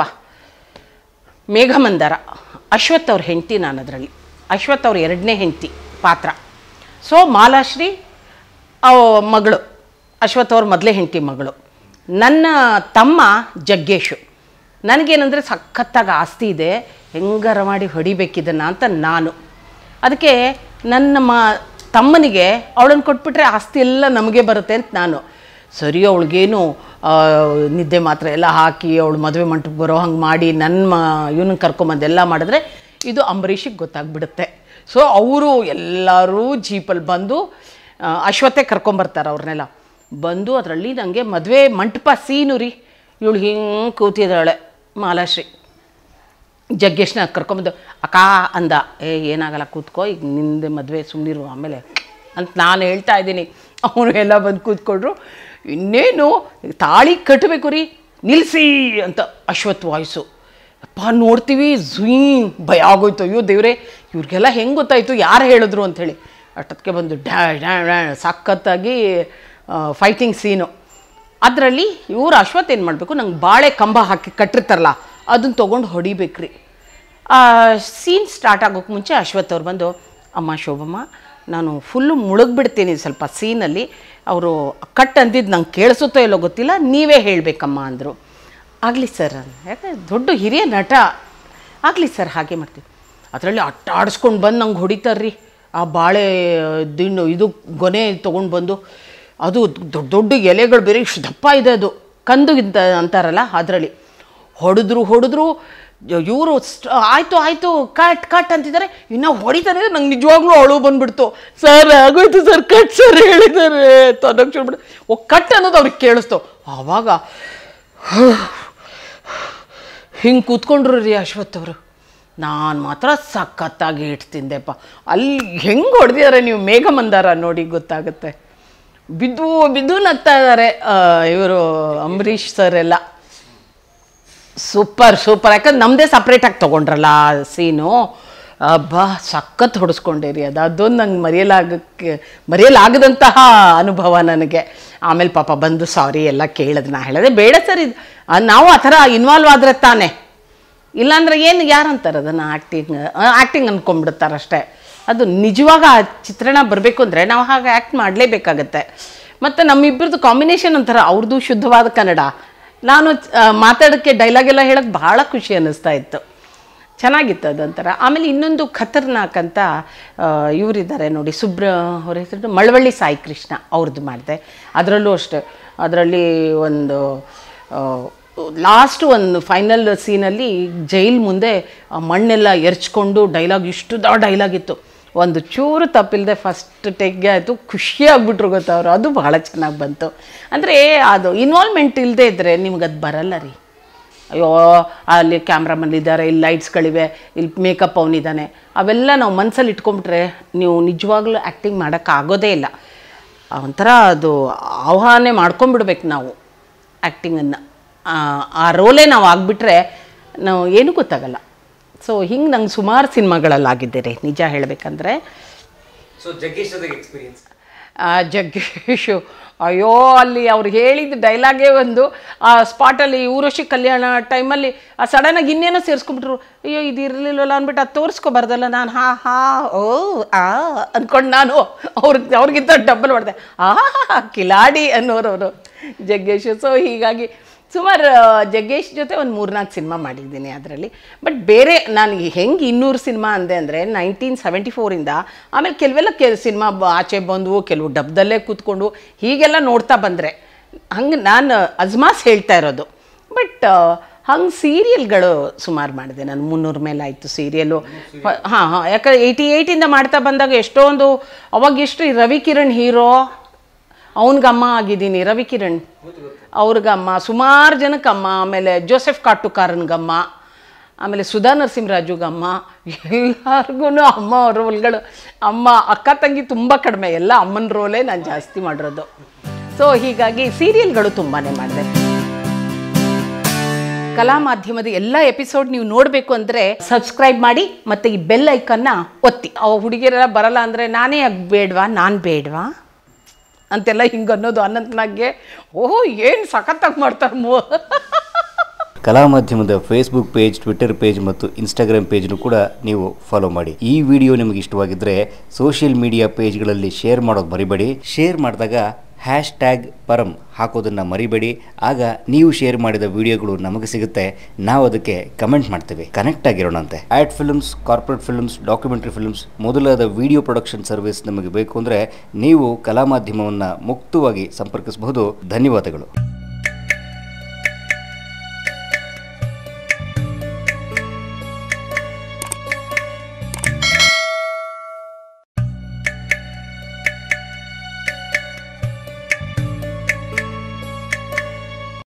ಮೇಘಮಂದರ ಅಶ್ವಥ್ ಅವ್ರ ಹೆಂಡತಿ ನಾನು ಅದರಲ್ಲಿ ಅಶ್ವಥ್ ಅವ್ರ ಎರಡನೇ ಹೆಂಡತಿ ಪಾತ್ರ ಸೊ ಮಾಲಾಶ್ರೀ ಅವ ಮಗಳು ಅಶ್ವಥ್ ಅವ್ರ ಮೊದಲೇ ಹೆಂಡತಿ ಮಗಳು ನನ್ನ ತಮ್ಮ ಜಗ್ಗೇಶು ನನಗೇನಂದರೆ ಸಖತ್ತಾಗಿ ಆಸ್ತಿ ಇದೆ ಹೆಂಗಾರ ಮಾಡಿ ಹೊಡಿಬೇಕಿದನ್ನು ಅಂತ ನಾನು ಅದಕ್ಕೆ ನನ್ನ ಮ ತಮ್ಮನಿಗೆ ಅವಳನ್ನು ಕೊಟ್ಬಿಟ್ರೆ ಆಸ್ತಿ ಎಲ್ಲ ನಮಗೆ ಬರುತ್ತೆ ಅಂತ ನಾನು ಸರಿ ಅವಳಿಗೇನು ನಿದ್ದೆ ಮಾತ್ರ ಎಲ್ಲ ಹಾಕಿ ಅವಳು ಮದುವೆ ಮಂಟಪಕ್ಕೆ ಬರೋ ಹಂಗೆ ಮಾಡಿ ನನ್ನ ಮ ಇವನನ್ನು ಕರ್ಕೊಂಬಂದು ಎಲ್ಲ ಮಾಡಿದ್ರೆ ಇದು ಅಂಬರೀಷಿಗೆ ಗೊತ್ತಾಗ್ಬಿಡುತ್ತೆ ಸೊ ಅವರು ಎಲ್ಲರೂ ಜೀಪಲ್ಲಿ ಬಂದು ಆ, ಅಶ್ವತ್ಥೆ ಕರ್ಕೊಂಬರ್ತಾರೆ ಅವ್ರನ್ನೆಲ್ಲ ಬಂದು ಅದರಲ್ಲಿ ನನಗೆ ಮದುವೆ ಮಂಟಪ ಸೀನು ರೀ ಇವಳು ಹಿಂಗೆ ಕೂತಿದ್ದಾಳೆ ಮಾಲಾಶ್ರೀ ಜಗ್ಗೇಶ್ನ ಕರ್ಕೊಂಬಂದು ಅಕ್ಕ ಅಂದ ಏ ಏನಾಗಲ್ಲ ಕೂತ್ಕೋ ಈಗ ನಿಂದೆ ಮದುವೆ ಸುಮ್ಮನಿರು ಆಮೇಲೆ ಅಂತ ನಾನು ಹೇಳ್ತಾ ಇದ್ದೀನಿ ಅವನು ಎಲ್ಲ ಬಂದು ಕೂತ್ಕೊಂಡ್ರು ಇನ್ನೇನು ತಾಳಿ ಕಟ್ಟಬೇಕು ರೀ ನಿಲ್ಲಿಸಿ ಅಂತ ಅಶ್ವಥ್ ವಾಯ್ಸು ಅಪ್ಪ ನೋಡ್ತೀವಿ ಝುಯ್ ಭಯ ಆಗೋಯ್ತು ಅಯ್ಯೋ ದೇವ್ರೆ ಇವ್ರಿಗೆಲ್ಲ ಹೆಂಗೆ ಗೊತ್ತಾಯಿತು ಯಾರು ಹೇಳಿದ್ರು ಅಂಥೇಳಿ ಅಷ್ಟೊತ್ತಿಗೆ ಬಂದು ಡ್ಯಾ ಡ್ಯಾ ಡ್ಯಾ ಸಖತ್ತಾಗಿ ಫೈಟಿಂಗ್ ಸೀನು ಅದರಲ್ಲಿ ಇವ್ರು ಅಶ್ವಥ್ ಏನು ಮಾಡಬೇಕು ನಂಗೆ ಬಾಳೆ ಕಂಬ ಹಾಕಿ ಕಟ್ಟಿರ್ತಾರಲ್ಲ ಅದನ್ನು ತೊಗೊಂಡು ಹೊಡಿಬೇಕ್ರಿ ಸೀನ್ ಸ್ಟಾರ್ಟ್ ಆಗೋಕ್ಕೆ ಮುಂಚೆ ಅಶ್ವಥ್ ಅವ್ರು ಬಂದು ಅಮ್ಮ ಶೋಭಮ್ಮ ನಾನು ಫುಲ್ಲು ಮುಳುಗ್ಬಿಡ್ತೀನಿ ಸ್ವಲ್ಪ ಸೀನಲ್ಲಿ ಅವರು ಕಟ್ ಅಂದಿದ್ದು ನಂಗೆ ಕೇಳಿಸುತ್ತೋ ಇಲ್ಲೋ ಗೊತ್ತಿಲ್ಲ ನೀವೇ ಹೇಳಬೇಕಮ್ಮ ಅಂದರು ಆಗಲಿ ಸರ್ ಅಂದೆ. ಯಾಕೆ ದೊಡ್ಡ ಹಿರಿಯ ನಟ ಆಗಲಿ ಸರ್ ಹಾಗೆ ಮಾಡ್ತೀವಿ ಅದರಲ್ಲಿ ಅಟ್ಟ ಆಡಿಸ್ಕೊಂಡು ಬಂದು ನಂಗೆ ಹೊಡಿತಾರ್ರಿ ಆ ಬಾಳೆ ದಿಂಡು ಇದು ಗೊನೆ ತೊಗೊಂಡು ಬಂದು ಅದು ದೊಡ್ಡ ದೊಡ್ಡ ಎಲೆಗಳು ಬೇರೆ ಇಷ್ಟು ದಪ್ಪ ಇದೆ ಅದು ಕಂದು ಇದ್ದ ಅಂತಾರಲ್ಲ ಅದರಲ್ಲಿ ಹೊಡೆದ್ರು ಹೊಡೆದ್ರು ಇವರು ಆಯಿತು ಆಯಿತು ಕಟ್ ಕಟ್ ಅಂತಿದ್ದಾರೆ ಇನ್ನು ಹೊಡಿತಾನೆ ನಂಗೆ ನಿಜವಾಗ್ಲೂ ಅಳು ಬಂದ್ಬಿಡ್ತು ಸರ್ ಆಗೋಯ್ತು ಸರ್ ಕಟ್ ಸರ್ ಹೇಳಿದ್ದಾರೆ ತನಕ್ಕೆ ಹೇಳ್ಬಿಟ್ಟು ಓ ಕಟ್ ಅನ್ನೋದು ಅವ್ರಿಗೆ ಕೇಳಿಸ್ತು ಆವಾಗ ಹಿಂಗೆ ಕೂತ್ಕೊಂಡ್ರು ರೀ ಅಶ್ವಥ್ ಅವರು ನಾನು ಮಾತ್ರ ಸಖತ್ತಾಗಿ ಹಿಟ್ಟು ತಿಂದೆಪ್ಪ ಅಲ್ಲಿ ಹೆಂಗೆ ಹೊಡೆದಿದ್ದಾರೆ ನೀವು ಮೇಘಮಂದಾರ ನೋಡಿ ಗೊತ್ತಾಗುತ್ತೆ ಬಿದ್ದು ಬಿದ್ದು ನಗ್ತಾ ಇದ್ದಾರೆ ಇವರು ಅಂಬರೀಷ್ ಸರ್ ಎಲ್ಲ ಸೂಪರ್ ಸೂಪರ್ ಯಾಕಂದ್ರೆ ನಮ್ಮದೇ ಸಪ್ರೇಟಾಗಿ ತೊಗೊಂಡ್ರಲ್ಲ ಆ ಸೀನು ಅಬ್ಬಾ ಸಖತ್ ಹೊಡೆಸ್ಕೊಂಡಿರಿ ಅದು ಅದೊಂದು ನಂಗೆ ಮರೆಯಲಾಗಕ್ಕೆ ಮರೆಯಲಾಗದಂತಹ ಅನುಭವ ನನಗೆ ಆಮೇಲೆ ಪಾಪ ಬಂದು ಸಾರಿ ಎಲ್ಲ ಕೇಳಿದ್ ನಾ ಹೇಳಿದೆ ಬೇಡ ಸರ್ ಇದು ಆ, ನಾವು ಆ ಥರ ಇನ್ವಾಲ್ವ್ ಆದರೆ ತಾನೇ ಇಲ್ಲಾಂದ್ರೆ ಏನು ಯಾರು ಅಂತಾರೆ ಅದನ್ನು ಆ್ಯಕ್ಟಿಂಗ್ ಆ್ಯಕ್ಟಿಂಗ್ ಅಂದ್ಕೊಂಡ್ಬಿಡ್ತಾರೆ ಅಷ್ಟೇ ಅದು ನಿಜವಾಗ ಆ ಚಿತ್ರಣ ಬರಬೇಕು ಅಂದರೆ ನಾವು ಹಾಗೆ ಆ್ಯಕ್ಟ್ ಮಾಡಲೇಬೇಕಾಗತ್ತೆ ಮತ್ತು ನಮ್ಮಿಬ್ಬರದ್ದು ಕಾಂಬಿನೇಷನ್ ಒಂಥರ ಅವ್ರದ್ದು ಶುದ್ಧವಾದ ಕನ್ನಡ ನಾನು ಆ, ಮಾತಾಡೋಕ್ಕೆ ಡೈಲಾಗ್ ಎಲ್ಲ ಹೇಳೋಕ್ಕೆ ಭಾಳ ಖುಷಿ ಅನ್ನಿಸ್ತಾ ಇತ್ತು ಚೆನ್ನಾಗಿತ್ತು ಅದೊಂಥರ ಆಮೇಲೆ ಇನ್ನೊಂದು ಖತರ್ನಾಕ್ ಅಂತ ಆ, ಇವರಿದ್ದಾರೆ ನೋಡಿ ಸುಬ್ರ ಅವ್ರ ಹೆಸರು ಮಳವಳ್ಳಿ ಸಾಯಿ ಕೃಷ್ಣ ಅವ್ರದ್ದು ಮಾಡಿದೆ ಅದರಲ್ಲೂ ಅಷ್ಟೇ ಅದರಲ್ಲಿ ಒಂದು ಲಾಸ್ಟ್ ಒಂದು ಫೈನಲ್ ಸೀನಲ್ಲಿ ಜೈಲ್ ಮುಂದೆ ಆ ಮಣ್ಣೆಲ್ಲ ಎರ್ಚ್ಕೊಂಡು ಡೈಲಾಗ್ ಇಷ್ಟು ದೊಡ್ಡ ಡೈಲಾಗ್ ಇತ್ತು ಒಂದು ಚೂರು ತಪ್ಪಿಲ್ಲದೆ ಫಸ್ಟ್ ಟೆಗ್ಗೆ ಆಯಿತು ಖುಷಿ ಆಗ್ಬಿಟ್ರು ಗೊತ್ತಾ ಅವರು ಅದು ಬಹಳ ಚೆನ್ನಾಗಿ ಬಂತು ಅಂದರೆ ಅದು ಇನ್ವಾಲ್ವ್ಮೆಂಟ್ ಇಲ್ಲದೆ ಇದ್ದರೆ ನಿಮ್ಗೆ ಅದು ಬರಲ್ಲ ರೀ ಅಯ್ಯೋ ಅಲ್ಲಿ ಕ್ಯಾಮ್ರಾಮನ್ ಇದ್ದಾರೆ ಇಲ್ಲಿ ಲೈಟ್ಸ್ಗಳಿವೆ ಇಲ್ಲಿ ಮೇಕಪ್ ಅವನಿದ್ದಾನೆ ಅವೆಲ್ಲ ನಾವು ಮನಸ್ಸಲ್ಲಿ ಇಟ್ಕೊಂಬಿಟ್ರೆ ನೀವು ನಿಜವಾಗ್ಲೂ ಆ್ಯಕ್ಟಿಂಗ್ ಮಾಡೋಕ್ಕಾಗೋದೇ ಇಲ್ಲ ಆ ಒಂಥರ ಅದು ಆಹ್ವಾನ ಮಾಡ್ಕೊಂಬಿಡ್ಬೇಕು ನಾವು ಆ್ಯಕ್ಟಿಂಗನ್ನು ಆ ರೋಲೇ ನಾವು ಆಗಿಬಿಟ್ರೆ ನಾವು ಏನೂ ಗೊತ್ತಾಗಲ್ಲ ಸೊ ಹಿಂಗೆ ನಂಗೆ ಸುಮಾರು ಸಿನಿಮಾಗಳಲ್ಲಿ ಆಗಿದ್ದೀರಿ ನಿಜ ಹೇಳಬೇಕಂದ್ರೆ ಸೊ ಜಗ್ಗೇಶ್ ಜೊತೆಗೆ ಎಕ್ಸ್ಪೀರಿಯನ್ಸ್ ಆ ಜಗ್ಗೇಶು ಅಯ್ಯೋ ಅಲ್ಲಿ ಅವ್ರು ಹೇಳಿದ ಡೈಲಾಗೇ ಒಂದು ಆ ಸ್ಪಾಟಲ್ಲಿ ಊರ್ವಶಿ ಕಲ್ಯಾಣ ಟೈಮಲ್ಲಿ ಆ ಸಡನ್ನಾಗಿ ಇನ್ನೇನೋ ಸೇರಿಸ್ಕೊಂಬಿಟ್ರು ಅಯ್ಯೋ ಇದು ಇರಲಿಲ್ಲವಲ್ಲ ಅಂದ್ಬಿಟ್ಟು ಅದು ತೋರಿಸ್ಕೊಬಾರ್ದಲ್ಲ ನಾನು ಹಾ ಹಾ ಓ ಆ ಅಂದ್ಕೊಂಡು ನಾನು ಅವ್ರಿಗೆ ಅವ್ರಿಗಿಂತ ಡಬ್ಬಲ್ ಮಾಡಿದೆ ಆ ಕಿಲಾಡಿ ಅನ್ನೋರವರು ಜಗ್ಗೇಶು ಸೊ ಹೀಗಾಗಿ ಸುಮಾರು ಜಗ್ಗೇಶ್ ಜೊತೆ ಒಂದು ಮೂರ್ನಾಲ್ಕು ಸಿನಿಮಾ ಮಾಡಿದ್ದೀನಿ ಅದರಲ್ಲಿ ಬಟ್ ಬೇರೆ ನಾನು ಹೆಂಗೆ ಇನ್ನೂರು ಸಿನಿಮಾ ಅಂದೆ ಅಂದರೆ ನೈನ್ಟೀನ್ ಸೆವೆಂಟಿ ಫೋರಿಂದ ಆಮೇಲೆ ಕೆಲವೆಲ್ಲ ಕೆ ಸಿನಿಮಾ ಆಚೆ ಬಂದವು ಕೆಲವು ಡಬ್ದಲ್ಲೇ ಕೂತ್ಕೊಂಡು ಹೀಗೆಲ್ಲ ನೋಡ್ತಾ ಬಂದರೆ ಹಂಗೆ ನಾನು ಅಜ್ಮಾಸ್ ಹೇಳ್ತಾ ಇರೋದು ಬಟ್ ಹಂಗೆ ಸೀರಿಯಲ್ಗಳು ಸುಮಾರು ಮಾಡಿದೆ ನಾನು ಮುನ್ನೂರ ಮೇಲೆ ಆಯಿತು ಸೀರಿಯಲು ಹಾಂ ಹಾಂ ಯಾಕಂದ್ರೆ ಏಯ್ಟಿ ಏಯ್ಟಿಂದ ಮಾಡ್ತಾ ಬಂದಾಗ ಎಷ್ಟೊಂದು ಅವಾಗ ಎಷ್ಟು ಈ ರವಿ ಕಿರಣ್ ಹೀರೋ ಅವನಿಗಮ್ಮ ಆಗಿದ್ದೀನಿ ರವಿ ಕಿರಣ್ ಅವ್ರಿಗಮ್ಮ ಸುಮಾರು ಜನಕ್ಕೆ ಅಮ್ಮ ಆಮೇಲೆ ಜೋಸೆಫ್ ಕಾಟುಕಾರನ್ಗಮ್ಮ ಆಮೇಲೆ ಸುಧಾ ನರಸಿಂಹರಾಜುಗಮ್ಮ ಎಲ್ಲರಿಗೂ ಅಮ್ಮ ಅವ್ರ ರೋಲ್ಗಳು ಅಮ್ಮ ಅಕ್ಕ ತಂಗಿ ತುಂಬ ಕಡಿಮೆ ಎಲ್ಲ ಅಮ್ಮನ ರೋಲೇ ನಾನು ಜಾಸ್ತಿ ಮಾಡಿರೋದು ಸೊ ಹೀಗಾಗಿ ಸೀರಿಯಲ್ಗಳು ತುಂಬಾ ಮಾಡಿದೆ ಕಲಾ ಮಾಧ್ಯಮದ ಎಲ್ಲ ಎಪಿಸೋಡ್ ನೀವು ನೋಡಬೇಕು ಅಂದರೆ ಸಬ್ಸ್ಕ್ರೈಬ್ ಮಾಡಿ ಮತ್ತು ಈ ಬೆಲ್ ಐಕನ್ನ ಒತ್ತಿ ಅವು ಹುಡುಗಿಯರೆಲ್ಲ ಬರಲ್ಲ ಅಂದರೆ ನಾನೇ ಯಾಕೆ ಬೇಡವಾ ನಾನು ಬೇಡವಾ ಅಂತೆಲ್ಲ ಹಿಂಗೆ ಅನ್ನೋದು ಅನಂತನಾಗೆ ಓಹೋ ಏನು ಸಖತ್ತಾಗಿ ಮಾಡ್ತಾರೆ ಮೋ ಕಲಾ ಮಾಧ್ಯಮದ ಫೇಸ್ಬುಕ್ ಪೇಜ್ ಟ್ವಿಟರ್ ಪೇಜ್ ಮತ್ತು ಇನ್ಸ್ಟಾಗ್ರಾಮ್ ಪೇಜ್ನು ಕೂಡ ನೀವು ಫಾಲೋ ಮಾಡಿ ಈ ವಿಡಿಯೋ ನಿಮಗೆ ಇಷ್ಟವಾಗಿದ್ದರೆ ಸೋಷಿಯಲ್ ಮೀಡಿಯಾ ಪೇಜ್ಗಳಲ್ಲಿ ಶೇರ್ ಮಾಡೋದು ಮರಿಬೇಡಿ ಶೇರ್ ಮಾಡಿದಾಗ ಹ್ಯಾಶ್ ಟ್ಯಾಗ್ ಪರಂ ಹಾಕೋದನ್ನು ಮರಿಬೇಡಿ ಆಗ ನೀವು ಶೇರ್ ಮಾಡಿದ ವಿಡಿಯೋಗಳು ನಮಗೆ ಸಿಗುತ್ತೆ ನಾವು ಅದಕ್ಕೆ ಕಮೆಂಟ್ ಮಾಡ್ತೇವೆ ಕನೆಕ್ಟ್ ಆಗಿರೋಣಂತೆ ad films corporate films documentary films ಮೊದಲಾದ ವಿಡಿಯೋ ಪ್ರೊಡಕ್ಷನ್ ಸರ್ವಿಸ್ ನಮಗೆ ಬೇಕು ಅಂದರೆ ನೀವು ಕಲಾ ಮಾಧ್ಯಮವನ್ನು ಮುಕ್ತವಾಗಿ ಸಂಪರ್ಕಿಸಬಹುದು ಧನ್ಯವಾದಗಳು